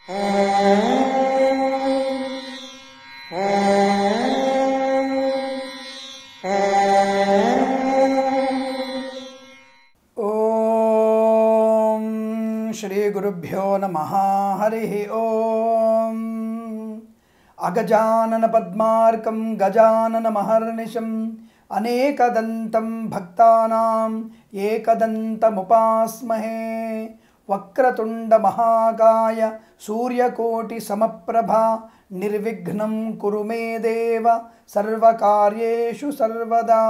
ఓం శ్రీ గురుభ్యో నమ హరి ఓం అగజానన పద్మార్కం గజానన మహర్నిశం అనేకదంతం భక్తానాం ఏకదంతముపాస్మహే వక్రతుండ మహాకాయ సూర్యకోటి సమప్రభా నిర్విఘ్నం కురు మే దేవ సర్వకార్యేషు సర్వదా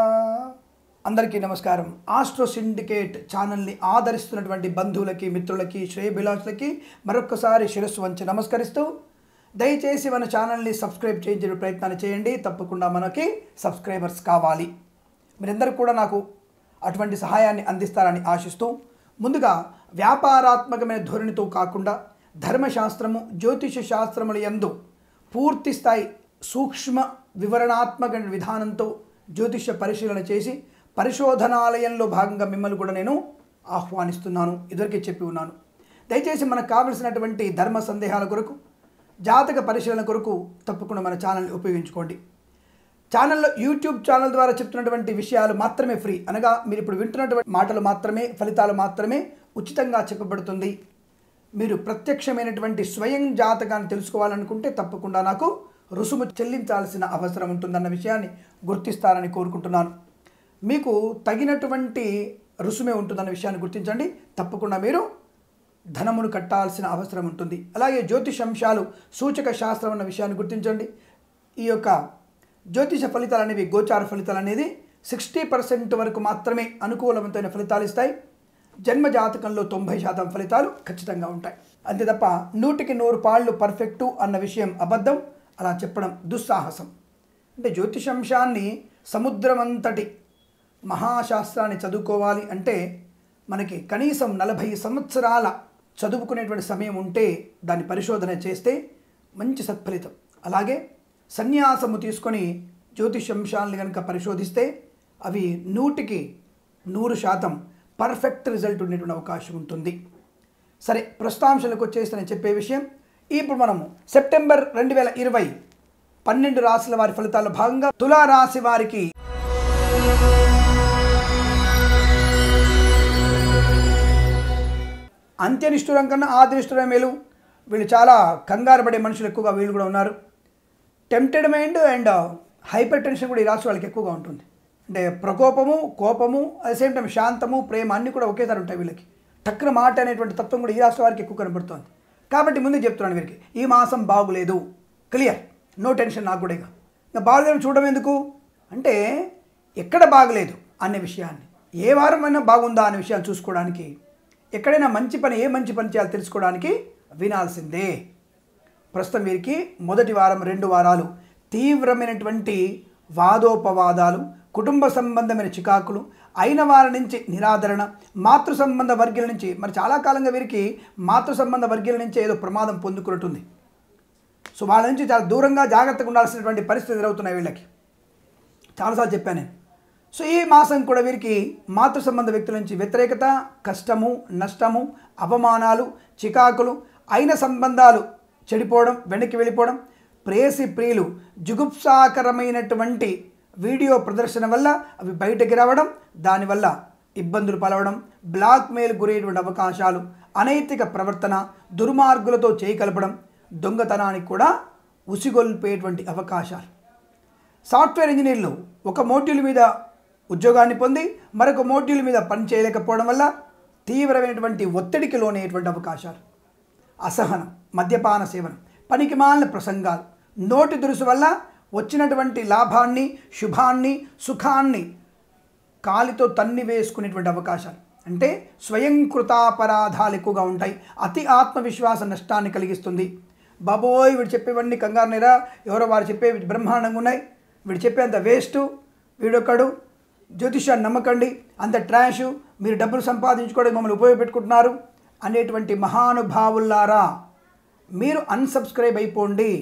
అందరికీ నమస్కారం ఆస్ట్రో సిండికేట్ ఛానల్ని ఆదరిస్తున్నటువంటి బంధువులకి మిత్రులకి శ్రేయభిలాషులకి మరొకసారి శిరస్సు వంచి నమస్కరిస్తూ దయచేసి మన ఛానల్ని సబ్స్క్రైబ్ చేయించే ప్రయత్నాన్ని చేయండి తప్పకుండా మనకి సబ్స్క్రైబర్స్ కావాలి మీరందరూ కూడా నాకు అటువంటి సహాయాన్ని అందిస్తారని ఆశిస్తూ ముందుగా వ్యాపారాత్మకమైన ధోరణితో కాకుండా ధర్మశాస్త్రము జ్యోతిష శాస్త్రముల యందు పూర్తి స్థాయి సూక్ష్మ వివరణాత్మక విధానంతో జ్యోతిష పరిశీలన చేసి పరిశోధనాలయంలో భాగంగా మిమ్మల్ని కూడా నేను ఆహ్వానిస్తున్నాను ఇదివరకే చెప్పి ఉన్నాను దయచేసి మనకు కావలసినటువంటి ధర్మ సందేహాల కొరకు జాతక పరిశీలన కొరకు తప్పకుండా మన ఛానల్ని ఉపయోగించుకోండి ఛానల్లో యూట్యూబ్ ఛానల్ ద్వారా చెప్తున్నటువంటి విషయాలు మాత్రమే ఫ్రీ అనగా మీరు ఇప్పుడు వింటున్నటువంటి మాటలు మాత్రమే ఫలితాలు మాత్రమే ఉచితంగా చెప్పబడుతుంది మీరు ప్రత్యక్షమైనటువంటి స్వయం జాతకాన్ని తెలుసుకోవాలనుకుంటే తప్పకుండా నాకు రుసుము చెల్లించాల్సిన అవసరం ఉంటుందన్న విషయాన్ని గుర్తిస్తారని కోరుకుంటున్నాను మీకు తగినటువంటి రుసుమే ఉంటుందన్న విషయాన్ని గుర్తించండి తప్పకుండా మీరు ధనమును కట్టాల్సిన అవసరం ఉంటుంది అలాగే జ్యోతిషంశాలు సూచక శాస్త్రం అన్న విషయాన్ని గుర్తించండి ఈ యొక్క జ్యోతిష ఫలితాలు అనేవి గోచార ఫలితాలు అనేది సిక్స్టీ పర్సెంట్ వరకు మాత్రమే అనుకూలవంతమైన ఫలితాలు ఇస్తాయి జన్మ జాతకంలో తొంభై శాతం ఫలితాలు ఖచ్చితంగా ఉంటాయి అంతే తప్ప నూటికి నూరు పాళ్ళు పర్ఫెక్టు అన్న విషయం అబద్ధం అలా చెప్పడం దుస్సాహసం అంటే జ్యోతిషంశాన్ని సముద్రమంతటి మహాశాస్త్రాన్ని చదువుకోవాలి అంటే మనకి కనీసం నలభై సంవత్సరాల చదువుకునేటువంటి సమయం ఉంటే దాన్ని పరిశోధన చేస్తే మంచి సత్ఫలితం అలాగే సన్యాసము తీసుకొని జ్యోతిషంశాలని కనుక పరిశోధిస్తే అవి నూటికి నూరు శాతం పర్ఫెక్ట్ రిజల్ట్ ఉండేటువంటి అవకాశం ఉంటుంది సరే ప్రస్తుతాంశాలకు వచ్చేసి నేను చెప్పే విషయం ఇప్పుడు మనము సెప్టెంబర్ రెండు వేల ఇరవై పన్నెండు రాశుల వారి ఫలితాల్లో భాగంగా తులా రాశి వారికి అంత్యనిష్ఠురం కన్నా ఆదినిష్ఠురం మేలు వీళ్ళు చాలా కంగారు పడే మనుషులు ఎక్కువగా వీళ్ళు కూడా ఉన్నారు tempted mind and hypertension కూడా ఈ రాశి వాళ్ళకి ఎక్కువగా ఉంటుంది అంటే ప్రకోపము కోపము అట్ సేమ్ టైం శాంతము ప్రేమ అన్నీ కూడా ఒకేసారి ఉంటాయి వీళ్ళకి టక్కున మాట అనేటువంటి తత్వం కూడా ఈ రాశి వారికి ఎక్కువ కనబడుతుంది కాబట్టి ముందే చెప్తున్నాను వీరికి ఈ మాసం బాగులేదు క్లియర్ నో టెన్షన్ నాకు కూడా ఇక ఇంకా బాగలేదు చూడడం ఎందుకు అంటే ఎక్కడ బాగలేదు అనే విషయాన్ని ఏ వారం అయినా బాగుందా అనే విషయాన్ని చూసుకోవడానికి ఎక్కడైనా మంచి పని ఏ మంచి పని చేయాలో తెలుసుకోవడానికి వినాల్సిందే ప్రస్తుతం వీరికి మొదటి వారం రెండు వారాలు తీవ్రమైనటువంటి వాదోపవాదాలు కుటుంబ సంబంధమైన చికాకులు అయిన వారి నుంచి నిరాదరణ మాతృ సంబంధ వర్గీయుల నుంచి మరి చాలా కాలంగా వీరికి మాతృ సంబంధ వర్గీయుల నుంచి ఏదో ప్రమాదం పొందుకున్నట్టుంది సో వాళ్ళ నుంచి చాలా దూరంగా జాగ్రత్తగా ఉండాల్సినటువంటి పరిస్థితి ఎదురవుతున్నాయి వీళ్ళకి చాలాసార్లు చెప్పాను నేను సో ఈ మాసం కూడా వీరికి మాతృ సంబంధ వ్యక్తుల నుంచి వ్యతిరేకత కష్టము నష్టము అవమానాలు చికాకులు అయిన సంబంధాలు చెడిపోవడం వెనక్కి వెళ్ళిపోవడం ప్రేసి ప్రియులు జుగుప్సాకరమైనటువంటి వీడియో ప్రదర్శన వల్ల అవి బయటకి రావడం దానివల్ల ఇబ్బందులు పాలవడం బ్లాక్మెయిల్ గురయ్యేటువంటి అవకాశాలు అనైతిక ప్రవర్తన దుర్మార్గులతో చేయి కలపడం దొంగతనానికి కూడా ఉసిగొల్పేటువంటి అవకాశాలు సాఫ్ట్వేర్ ఇంజనీర్లు ఒక మోడ్యూల్ మీద ఉద్యోగాన్ని పొంది మరొక మోడ్యూల్ మీద పని చేయలేకపోవడం వల్ల తీవ్రమైనటువంటి ఒత్తిడికి లోనయ్యేటువంటి అవకాశాలు అసహనం మద్యపాన సేవనం పనికిమాలిన ప్రసంగాలు నోటి దురుసు వల్ల వచ్చినటువంటి లాభాన్ని శుభాన్ని సుఖాన్ని కాలితో తన్ని వేసుకునేటువంటి అవకాశాలు అంటే స్వయంకృతాపరాధాలు ఎక్కువగా ఉంటాయి అతి ఆత్మవిశ్వాస నష్టాన్ని కలిగిస్తుంది బాబోయ్ వీడు చెప్పేవన్నీ కంగారునేరా ఎవరో వారు చెప్పేవి బ్రహ్మాండంగా ఉన్నాయి వీడు చెప్పేంత వేస్ట్ వీడొక్కడు జ్యోతిషాన్ని నమ్మకండి అంత ట్రాష్ మీరు డబ్బులు సంపాదించుకోవడానికి మమ్మల్ని ఉపయోగపెట్టుకుంటున్నారు అనేటువంటి మహానుభావులారా మీరు అన్సబ్స్క్రైబ్ అయిపోండి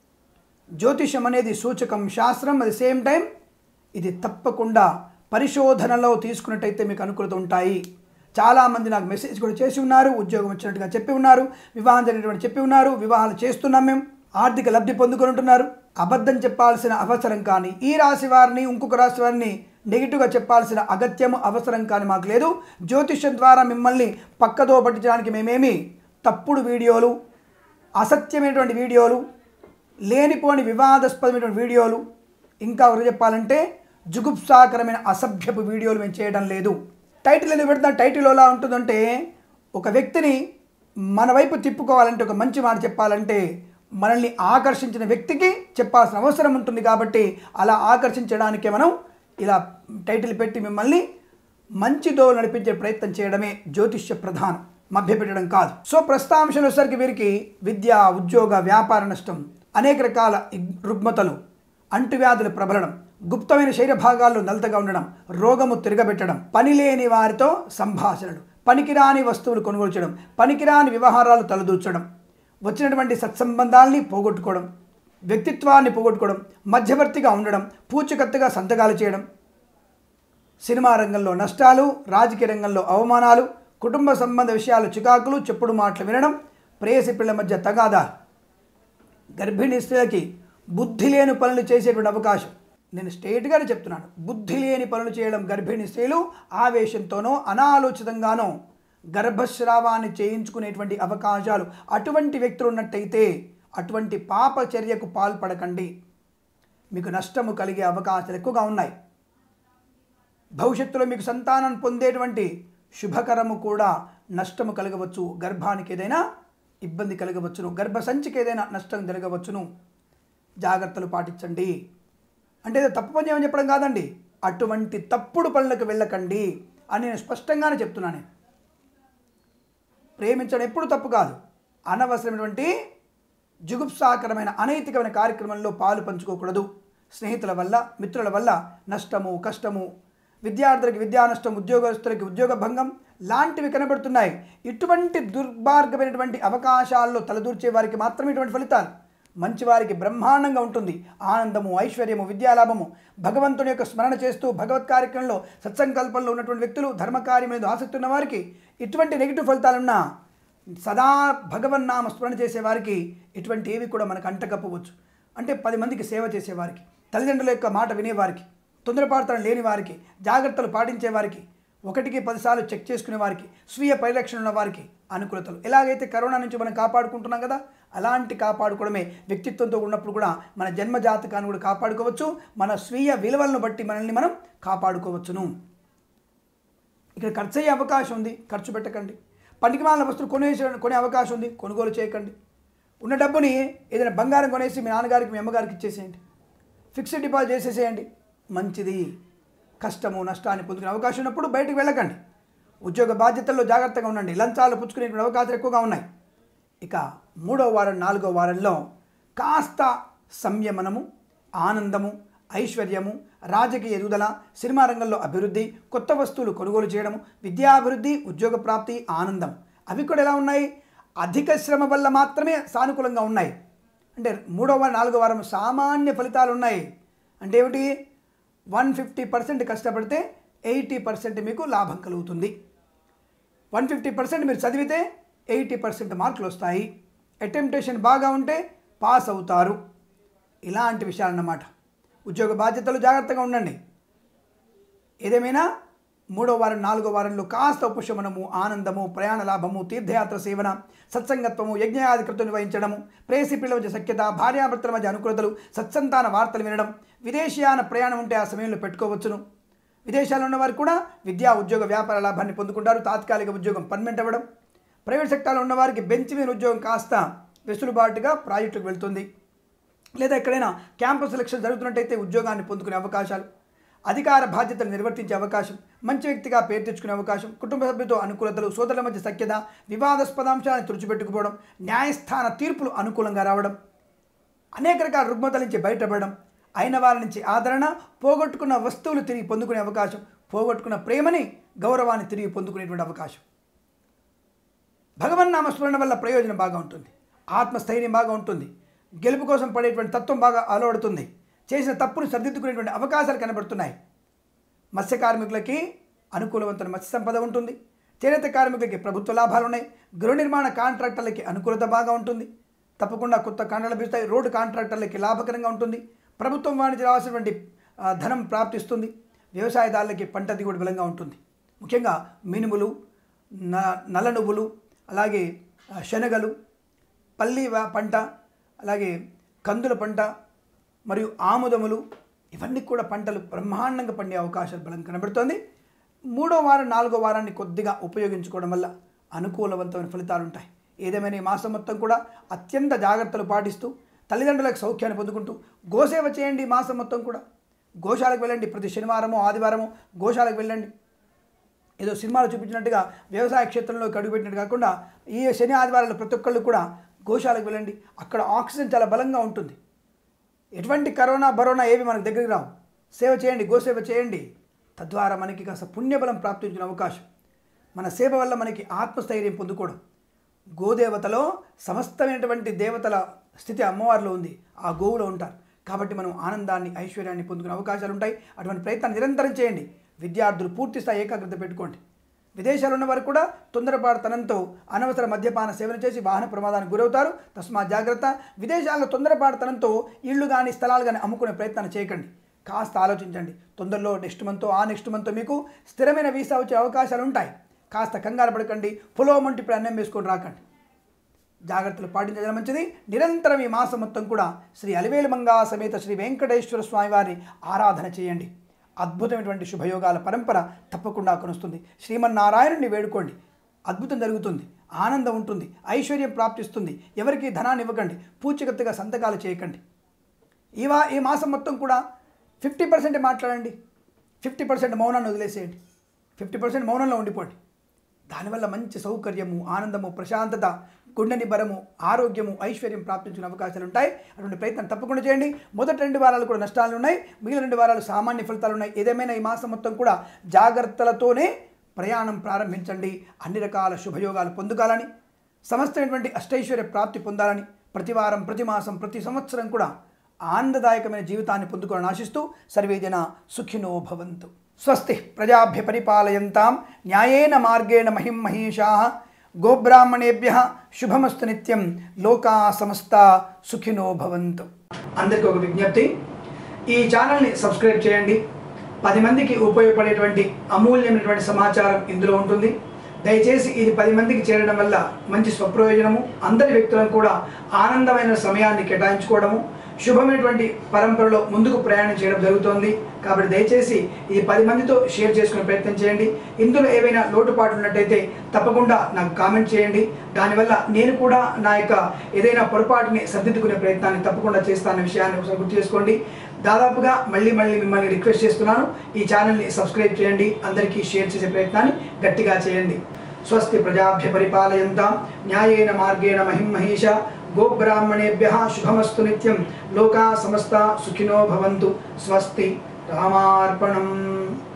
జ్యోతిషం అనేది సూచకం శాస్త్రం అట్ ది సేమ్ టైం ఇది తప్పకుండా పరిశోధనలో తీసుకున్నట్టయితే మీకు అనుకూలత ఉంటాయి చాలామంది నాకు మెసేజ్ కూడా చేసి ఉన్నారు ఉద్యోగం వచ్చినట్టుగా చెప్పి ఉన్నారు వివాహం జరిగినటువంటి చెప్పి ఉన్నారు వివాహాలు చేస్తున్నాం మేము ఆర్థిక లబ్ధి పొందుకొని ఉంటున్నారు అబద్ధం చెప్పాల్సిన అవసరం కానీ ఈ రాశి వారిని ఇంకొక రాశి వారిని నెగిటివ్గా చెప్పాల్సిన అగత్యము అవసరం కానీ మాకు లేదు జ్యోతిష్యం ద్వారా మిమ్మల్ని పక్కదో పట్టించడానికి మేమేమి తప్పుడు వీడియోలు అసత్యమైనటువంటి వీడియోలు లేనిపోని వివాదాస్పదమైనటువంటి వీడియోలు ఇంకా ఒకరు చెప్పాలంటే జుగుప్సాకరమైన అసభ్యపు వీడియోలు మేము చేయడం లేదు టైటిల్ ఎందుకు పెడతాం టైటిల్ ఎలా ఉంటుందంటే ఒక వ్యక్తిని మన వైపు తిప్పుకోవాలంటే ఒక మంచి మాట చెప్పాలంటే మనల్ని ఆకర్షించిన వ్యక్తికి చెప్పాల్సిన అవసరం ఉంటుంది కాబట్టి అలా ఆకర్షించడానికే మనం ఇలా టైటిల్ పెట్టి మిమ్మల్ని మంచి దోవ నడిపించే ప్రయత్నం చేయడమే జ్యోతిష్య ప్రధానం మభ్యపెట్టడం కాదు సో ప్రస్తాంశం వచ్చేసరికి వీరికి విద్య ఉద్యోగ వ్యాపార నష్టం అనేక రకాల ఇగ్- రుగ్మతలు అంటువ్యాధులు ప్రబలడం గుప్తమైన శరీర భాగాల్లో నలతగా ఉండడం రోగము తిరగబెట్టడం పని లేని వారితో సంభాషణలు పనికిరాని వస్తువులు కొనుగోలు చేయడం పనికిరాని వ్యవహారాలు తలదూర్చడం వచ్చినటువంటి సత్సంబంధాల్ని పోగొట్టుకోవడం వ్యక్తిత్వాన్ని పోగొట్టుకోవడం మధ్యవర్తిగా ఉండడం పూచికత్తుగా సంతకాలు చేయడం సినిమా రంగంలో నష్టాలు రాజకీయ రంగంలో అవమానాలు కుటుంబ సంబంధ విషయాలు చికాకులు చెప్పుడు మాటలు వినడం ప్రేయసి పిల్లల మధ్య తగాదా గర్భిణీ స్త్రీలకి బుద్ధి లేని పనులు చేసేటువంటి అవకాశం నేను స్ట్రేట్గానే చెప్తున్నాను బుద్ధి లేని పనులు చేయడం గర్భిణీ స్త్రీలు ఆవేశంతోనో అనాలోచితంగానో గర్భస్రావాన్ని చేయించుకునేటువంటి అవకాశాలు అటువంటి వ్యక్తులు ఉన్నట్టయితే అటువంటి పాప చర్యకు పాల్పడకండి మీకు నష్టము కలిగే అవకాశాలు ఎక్కువగా ఉన్నాయి భవిష్యత్తులో మీకు సంతానం పొందేటువంటి శుభకరము కూడా నష్టము కలగవచ్చు గర్భానికి ఏదైనా ఇబ్బంది కలగవచ్చును గర్భసంచికి ఏదైనా నష్టం జరగవచ్చును జాగ్రత్తలు పాటించండి అంటే ఏదో తప్పు పని చేయమని చెప్పడం కాదండి అటువంటి తప్పుడు పనులకు వెళ్ళకండి అని నేను స్పష్టంగానే చెప్తున్నాను నేను. ప్రేమించడం ఎప్పుడు తప్పు కాదు అనవసరమైనటువంటి జుగుప్సాకరమైన అనైతికమైన కార్యక్రమంలో పాలు పంచుకోకూడదు స్నేహితుల వల్ల మిత్రుల వల్ల నష్టము కష్టము విద్యార్థులకి విద్యా నష్టం ఉద్యోగస్తులకి ఉద్యోగ భంగం లాంటివి కనబడుతున్నాయి ఇటువంటి దుర్మార్గమైనటువంటి అవకాశాల్లో తలదూర్చే వారికి మాత్రమే ఇటువంటి ఫలితాలు మంచివారికి బ్రహ్మాండంగా ఉంటుంది ఆనందము ఐశ్వర్యము విద్యాలాభము భగవంతుని యొక్క స్మరణ చేస్తూ భగవత్ కార్యక్రమంలో సత్సంకల్పంలో ఉన్నటువంటి వ్యక్తులు ధర్మకార్యం మీద ఆసక్తి ఉన్న వారికి ఇటువంటి నెగిటివ్ ఫలితాలున్నా సదా భగవన్నామ స్మరణ చేసే వారికి ఇటువంటి ఏవి కూడా మనకు అంటకపోవచ్చు అంటే పది మందికి సేవ చేసేవారికి తల్లిదండ్రుల యొక్క మాట వినేవారికి తొందరపాటుతనం లేని వారికి జాగ్రత్తలు పాటించే వారికి ఒకటికి పదిసార్లు చెక్ చేసుకునే వారికి స్వీయ పరిరక్షణ ఉన్న వారికి అనుకూలతలు ఎలాగైతే కరోనా నుంచి మనం కాపాడుకుంటున్నాం కదా అలాంటి కాపాడుకోవడమే వ్యక్తిత్వంతో ఉన్నప్పుడు కూడా మన జన్మ జాతకాన్ని కూడా కాపాడుకోవచ్చు మన స్వీయ విలువలను బట్టి మనల్ని మనం కాపాడుకోవచ్చును ఇక్కడ ఖర్చు అయ్యే అవకాశం ఉంది ఖర్చు పెట్టకండి పనికి మాలిన వస్తువులు కొనేసే కొనే అవకాశం ఉంది కొనుగోలు చేయకండి ఉన్న డబ్బుని ఏదైనా బంగారం కొనేసి మీ నాన్నగారికి మీ అమ్మగారికి ఇచ్చేసేయండి ఫిక్స్డ్ డిపాజిట్ చేసేసేయండి మంచిది కష్టము నష్టాన్ని పొందుకునే అవకాశం ఉన్నప్పుడు బయటికి వెళ్ళకండి ఉద్యోగ బాధ్యతల్లో జాగ్రత్తగా ఉండండి లంచాలు పుచ్చుకునేటువంటి అవకాశాలు ఎక్కువగా ఉన్నాయి ఇక మూడో వారం నాలుగో వారంలో కాస్త సంయమనము ఆనందము ఐశ్వర్యము రాజకీయ ఎదుగుదల సినిమా రంగంలో అభివృద్ధి కొత్త వస్తువులు కొనుగోలు చేయడము విద్యాభివృద్ధి ఉద్యోగ ప్రాప్తి ఆనందం అవి కూడా ఎలా ఉన్నాయి అధిక శ్రమ వల్ల మాత్రమే సానుకూలంగా ఉన్నాయి అంటే మూడో వారం నాలుగో వారం సామాన్య ఫలితాలు ఉన్నాయి అంటే ఏమిటి వన్ ఫిఫ్టీ పర్సెంట్ కష్టపడితే ఎయిటీ పర్సెంట్ మీకు లాభం కలుగుతుంది వన్ ఫిఫ్టీ పర్సెంట్ మీరు చదివితే ఎయిటీ పర్సెంట్ మార్కులు వస్తాయి అటెంప్టేషన్ బాగా ఉంటే పాస్ అవుతారు ఇలాంటి విషయాలు అన్నమాట ఉద్యోగ బాధ్యతలు జాగ్రత్తగా ఉండండి ఏదేమైనా మూడో వారం నాలుగో వారంలో కాస్త ఉపశమనము ఆనందము ప్రయాణ లాభము తీర్థయాత్ర సేవన సత్సంగత్వము యజ్ఞయాధికృతం నిర్వహించడము ప్రేసి పిల్లల మధ్య సఖ్యత భార్యాభర్తల మధ్య అనుకూలతలు సత్సంతాన వార్తలు వినడం విదేశీయాన ప్రయాణం ఉంటే ఆ సమయంలో పెట్టుకోవచ్చును విదేశాల్లో ఉన్నవారు కూడా విద్యా ఉద్యోగ వ్యాపార లాభాన్ని పొందుకుంటారు తాత్కాలిక ఉద్యోగం పర్మనెంట్ అవ్వడం ప్రైవేట్ సెక్టార్లో ఉన్నవారికి బెంచ్ మీద ఉద్యోగం కాస్త వెసులుబాటుగా ప్రాజెక్టుకు వెళ్తుంది లేదా ఎక్కడైనా క్యాంపస్ సెలక్షన్ జరుగుతున్నట్టయితే ఉద్యోగాన్ని పొందుకునే అవకాశాలు అధికార బాధ్యతలు నిర్వర్తించే అవకాశం మంచి వ్యక్తిగా పేరు తెచ్చుకునే అవకాశం కుటుంబ సభ్యులతో అనుకూలతలు సోదరుల మధ్య సఖ్యత వివాదాస్పదాంశాలను తుడిచిపెట్టుకుపోవడం న్యాయస్థాన తీర్పులు అనుకూలంగా రావడం అనేక రకాల రుగ్మతల నుంచి బయటపడడం అయిన వారి నుంచి ఆదరణ పోగొట్టుకున్న వస్తువులు తిరిగి పొందుకునే అవకాశం పోగొట్టుకున్న ప్రేమని గౌరవాన్ని తిరిగి పొందుకునేటువంటి అవకాశం భగవన్నామ స్మరణ వల్ల ప్రయోజనం బాగా ఉంటుంది ఆత్మస్థైర్యం బాగా ఉంటుంది గెలుపు కోసం పడేటువంటి తత్వం బాగా అలవడుతుంది చేసిన తప్పును సరిదిద్దుకునేటువంటి అవకాశాలు కనబడుతున్నాయి మత్స్య కార్మికులకి అనుకూలవంతమైన మత్స్య సంపద ఉంటుంది చేనేత కార్మికులకి ప్రభుత్వ లాభాలు ఉన్నాయి గృహ నిర్మాణ కాంట్రాక్టర్లకి అనుకూలత బాగా ఉంటుంది తప్పకుండా కొత్త కాంట్రాక్టులు లభిస్తాయి రోడ్డు కాంట్రాక్టర్లకి లాభకరంగా ఉంటుంది ప్రభుత్వం వాణిజ్య రావాల్సినటువంటి ఆ, ధనం ప్రాప్తిస్తుంది వ్యవసాయదారులకి పంట దిగుబడి బలంగా ఉంటుంది ముఖ్యంగా మినుములు న నల్ల నువ్వులు అలాగే ఆ, శనగలు పల్లి వా- పంట అలాగే కందుల పంట మరియు ఆముదములు ఇవన్నీ కూడా పంటలు బ్రహ్మాండంగా పండే అవకాశాలు బలం కనబడుతోంది మూడో వారం నాలుగో వారాన్ని కొద్దిగా ఉపయోగించుకోవడం వల్ల అనుకూలవంతమైన ఫలితాలు ఉంటాయి ఏదేమైనా ఈ మాసం మొత్తం కూడా అత్యంత జాగ్రత్తలు పాటిస్తూ తల్లిదండ్రులకు సౌఖ్యాన్ని పొందుకుంటూ గోసేవ చేయండి ఈ మాసం మొత్తం కూడా గోశాలకు వెళ్ళండి ప్రతి శనివారము ఆదివారము గోశాలకు వెళ్ళండి ఏదో సినిమాలో చూపించినట్టుగా వ్యవసాయ క్షేత్రంలో అడుగుపెట్టినట్టు కాకుండా ఈ శని ఆదివారాలు ప్రతి ఒక్కళ్ళు కూడా గోశాలకు వెళ్ళండి అక్కడ ఆక్సిజన్ చాలా బలంగా ఉంటుంది ఎటువంటి కరోనా బరోనా ఏవి మనకు దగ్గరికి రావు సేవ చేయండి గోసేవ చేయండి తద్వారా మనకి కాస్త పుణ్యబలం ప్రాప్తించిన అవకాశం మన సేవ వల్ల మనకి ఆత్మస్థైర్యం పొందుకోవడం గోదేవతలో సమస్తమైనటువంటి దేవతల స్థితి అమ్మవారిలో ఉంది ఆ గోవులో ఉంటారు కాబట్టి మనం ఆనందాన్ని ఐశ్వర్యాన్ని పొందుకునే అవకాశాలు ఉంటాయి అటువంటి ప్రయత్నాన్ని నిరంతరం చేయండి విద్యార్థులు పూర్తి స్థాయి ఏకాగ్రత పెట్టుకోండి విదేశాలు ఉన్నవారు కూడా తొందరపాటుతనంతో అనవసర మద్యపాన సేవన చేసి వాహన ప్రమాదానికి గురవుతారు తస్మా జాగ్రత్త విదేశాల్లో తొందరపాటుతనంతో ఇళ్ళు కానీ స్థలాలు కానీ అమ్ముకునే ప్రయత్నాన్ని చేయకండి కాస్త ఆలోచించండి తొందరలో నెక్స్ట్ మంత్ ఆ నెక్స్ట్ మంత్ మీకు స్థిరమైన వీసా వచ్చే అవకాశాలు ఉంటాయి కాస్త కంగారు పడకండి పొలవమంటే ఇప్పుడు అన్నం వేసుకొని రాకండి జాగ్రత్తలు పాటించడం మంచిది నిరంతరం ఈ మాసం మొత్తం కూడా శ్రీ అలివేలు మంగా సమేత శ్రీ వెంకటేశ్వర స్వామి వారిని ఆరాధన చేయండి అద్భుతమైనటువంటి శుభయోగాల పరంపర తప్పకుండా కొనుస్తుంది శ్రీమన్నారాయణుడిని వేడుకోండి అద్భుతం జరుగుతుంది ఆనందం ఉంటుంది ఐశ్వర్యం ప్రాప్తిస్తుంది ఎవరికి ధనాన్ని ఇవ్వకండి పూచికత్తుగా సంతకాలు చేయకండి ఈ వా ఈ మాసం మొత్తం కూడా ఫిఫ్టీ పర్సెంట్ మాట్లాడండి ఫిఫ్టీ పర్సెంట్ మౌనాన్ని వదిలేసేయండి ఫిఫ్టీ పర్సెంట్ మౌనంలో ఉండిపోండి దానివల్ల మంచి సౌకర్యము ఆనందము ప్రశాంతత గుండె నిబ్బరము ఆరోగ్యము ఐశ్వర్యం ప్రాప్తించిన అవకాశాలు ఉంటాయి అటువంటి ప్రయత్నం తప్పకుండా చేయండి మొదటి రెండు వారాలు కూడా నష్టాలు ఉన్నాయి మిగిలిన రెండు వారాలు సామాన్య ఫలితాలు ఉన్నాయి ఏదేమైనా ఈ మాసం మొత్తం కూడా జాగ్రత్తలతోనే ప్రయాణం ప్రారంభించండి అన్ని రకాల శుభయోగాలు పొందుకోవాలని సమస్తమైనటువంటి అష్టైశ్వర్య ప్రాప్తి పొందాలని ప్రతి వారం ప్రతి మాసం ప్రతి సంవత్సరం కూడా ఆనందదాయకమైన జీవితాన్ని పొందుకోవాలని ఆశిస్తూ సర్వేజన సుఖినో భవంతు స్వస్తి ప్రజాభ్య పరిపాలయంతాం న్యాయేన మార్గేణ మహిం మహేషా గోబ్రాహ్మణేభ్య శుభమస్తు నిత్యం లోకా సమస్త సుఖినో భవంతు అందరికీ ఒక విజ్ఞప్తి ఈ ఛానల్ని సబ్స్క్రైబ్ చేయండి పది మందికి ఉపయోగపడేటువంటి అమూల్యమైనటువంటి సమాచారం ఇందులో ఉంటుంది దయచేసి ఇది పది మందికి చేరడం వల్ల మంచి స్వప్రయోజనము అందరి వ్యక్తులను కూడా ఆనందమైన సమయాన్ని కేటాయించుకోవడము శుభమైనటువంటి పరంపరలో ముందుకు ప్రయాణం చేయడం జరుగుతోంది కాబట్టి దయచేసి ఇది పది మందితో షేర్ చేసుకునే ప్రయత్నం చేయండి ఇందులో ఏవైనా లోటుపాట్లు ఉన్నట్టయితే తప్పకుండా నాకు కామెంట్ చేయండి దానివల్ల నేను కూడా నా యొక్క ఏదైనా పొరపాటుని సర్దిద్దుకునే ప్రయత్నాన్ని తప్పకుండా చేస్తానన్న విషయాన్ని ఒకసారి గుర్తు చేసుకోండి దాదాపుగా మళ్ళీ మళ్ళీ మిమ్మల్ని రిక్వెస్ట్ చేస్తున్నాను ఈ ఛానల్ని సబ్స్క్రైబ్ చేయండి అందరికీ షేర్ చేసే ప్రయత్నాన్ని గట్టిగా చేయండి స్వస్తి ప్రజాభ్య పరిపాలయంతాం న్యాయేన మార్గేణ మహిం మహేష గోబ్రాహ్మణేభ్య శుభమస్తు నిత్యం లోకా సమస్త సుఖినో భవంతు స్వస్తి రామార్పణం